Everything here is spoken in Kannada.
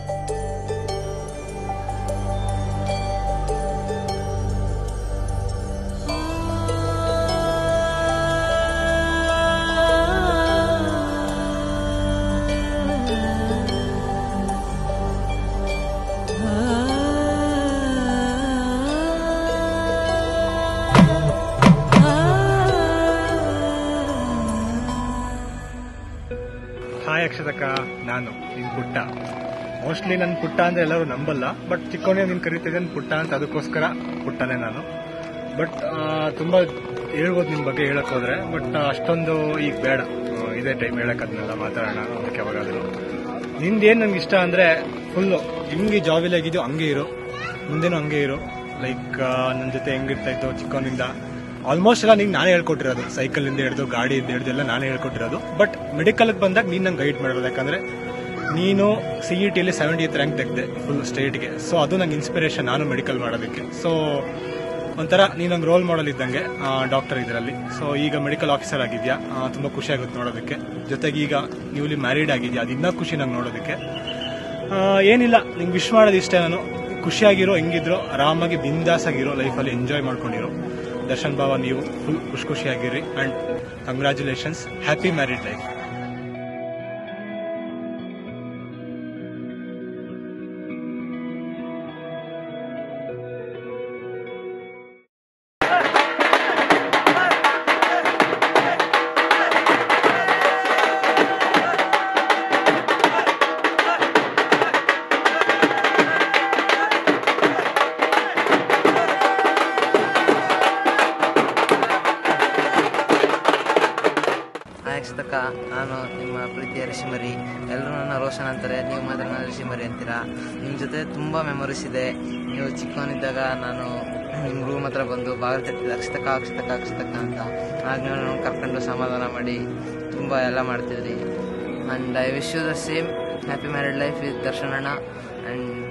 ಹಾಯ್ ಅಕ್ಷತಕ್ಕ ನಾನು ನಿನ್ ಪುಟ್ಟ ಮೋಸ್ಟ್ಲಿ ನನ್ನ ಪುಟ್ಟ ಅಂದ್ರೆ ಎಲ್ಲರೂ ನಂಬಲ್ಲ ಬಟ್ ಚಿಕ್ಕವನೇ ನೀನು ಕರಿತಿದ್ದೇನೆ ಪುಟ್ಟ ಅಂತ ಅದಕ್ಕೋಸ್ಕರ ಪುಟ್ಟನೇ ನಾನು ಬಟ್ ತುಂಬಾ ಹೇಳ್ಬೋದು ನಿಮ್ ಬಗ್ಗೆ ಹೇಳಕ್ ಹೋದ್ರೆ ಬಟ್ ಅಷ್ಟೊಂದು ಈಗ ಬೇಡ ಆ, ಇದೇ ಟೈಮ್ ಹೇಳಕ್ ಅದನ್ನೆಲ್ಲ ಮಾತಾಡೋಣ ಅದಕ್ಕೆ ಯಾವಾಗಾದ್ರು ನಿಂದೇನ್ ನಂಗೆ ಇಷ್ಟ ಅಂದ್ರೆ ಫುಲ್ಲು ಹಿಂಗೆ ಜಾಬಿಲ್ ಆಗಿದ್ಯೋ ಹಂಗೆ ಇರು ಮುಂದೇನು ಹಂಗೆ ಇರು ಲೈಕ್ ನನ್ನ ಜೊತೆ ಹೆಂಗಿರ್ತಾ ಇತ್ತು ಚಿಕ್ಕವನಿಂದ ಆಲ್ಮೋಸ್ಟ್ ಎಲ್ಲ ನಿಂಗೆ ನಾನೇ ಹೇಳ್ಕೊಟ್ಟಿರೋದು ಸೈಕಲ್ ಇಂದ ಹಿಡಿದು ಗಾಡಿಯಿಂದ ಹಿಡಿದು ಎಲ್ಲ ನಾನೇ ಹೇಳ್ಕೊಟ್ಟಿರೋದು ಬಟ್ ಮೆಡಿಕಲ್ ಬಂದಾಗ ನೀನು ನಂಗೆ ಗೈಡ್ ಮಾಡಿರೋದು ಯಾಕಂದ್ರೆ ನೀನು ಸಿ ಇ ಟಿಲಿ ಸೆವೆಂಟಿ ಏತ್ ರ್ಯಾಂಕ್ ತೆಗೆದೆ ಫುಲ್ ಸ್ಟೇಟ್ಗೆ ಸೊ ಅದು ನಂಗೆ ಇನ್ಸ್ಪಿರೇಷನ್ ನಾನು ಮೆಡಿಕಲ್ ಮಾಡೋದಕ್ಕೆ ಸೊ ಒಂಥರ ನೀನು ನಂಗೆ ರೋಲ್ ಮಾಡಲ್ ಇದ್ದಂಗೆ ಡಾಕ್ಟರ್ ಇದರಲ್ಲಿ ಸೊ ಈಗ ಮೆಡಿಕಲ್ ಆಫೀಸರ್ ಆಗಿದ್ಯಾ ಆ, ತುಂಬಾ ಖುಷಿ ಆಗುತ್ತೆ ನೋಡೋದಕ್ಕೆ ಜೊತೆಗೆ ಈಗ ನ್ಯೂಲಿ ಮ್ಯಾರಿಡ್ ಆಗಿದ್ಯಾ ಅದು ಇನ್ನೂ ಖುಷಿ ನಂಗೆ ನೋಡೋದಕ್ಕೆ ಆ, ಏನಿಲ್ಲ ನಿಂಗೆ ವಿಶ್ ಮಾಡೋದು ಇಷ್ಟೇ ನಾನು ಖುಷಿಯಾಗಿರೋ ಹೆಂಗಿದ್ರು ಆರಾಮಾಗಿ ಬಿಂದಾಸ್ ಆಗಿರೋ ಲೈಫಲ್ಲಿ ಎಂಜಾಯ್ ಮಾಡ್ಕೊಂಡಿರೋ ದರ್ಶನ್ ಬಾವ ನೀವು ಫುಲ್ ಖುಷಿ ಖುಷಿಯಾಗಿರಿ and congratulations happy married life ಅಕ್ಷತಕ್ಕ ನಾನು ನಿಮ್ಮ ಪ್ರೀತಿಯ ಋಷಿಮರಿ ಎಲ್ಲರೂ ನನ್ನ ರೋಷನ್ ಅಂತಾರೆ ನೀವು ಮಾತ್ರ ನನ್ನ ಋಷಿಮರಿ ಅಂತೀರಾ ನಿಮ್ಮ ಜೊತೆ ತುಂಬ ಮೆಮೊರೀಸ್ ಇದೆ ನೀವು ಚಿಕ್ಕವನಿದ್ದಾಗ ನಾನು ನಿಮ್ಮ ರೂಮ್ ಹತ್ರ ಬಂದು ಬಾಗಿಲು ತಟ್ಟಿದ್ದೆ ಅಕ್ಷತಕ್ಕ ಅಕ್ಷತಕ್ಕ ಅಕ್ಷತಕ್ಕ ಅಂತ ಆಗ ನೀವು ನನ್ನ ಕರ್ಕೊಂಡು ಸಮಾಧಾನ ಮಾಡಿ ತುಂಬ ಎಲ್ಲ ಮಾಡ್ತಿದ್ರಿ and I wish you the same happy married life with Darshan ಅಣ್ಣ ಆ್ಯಂಡ್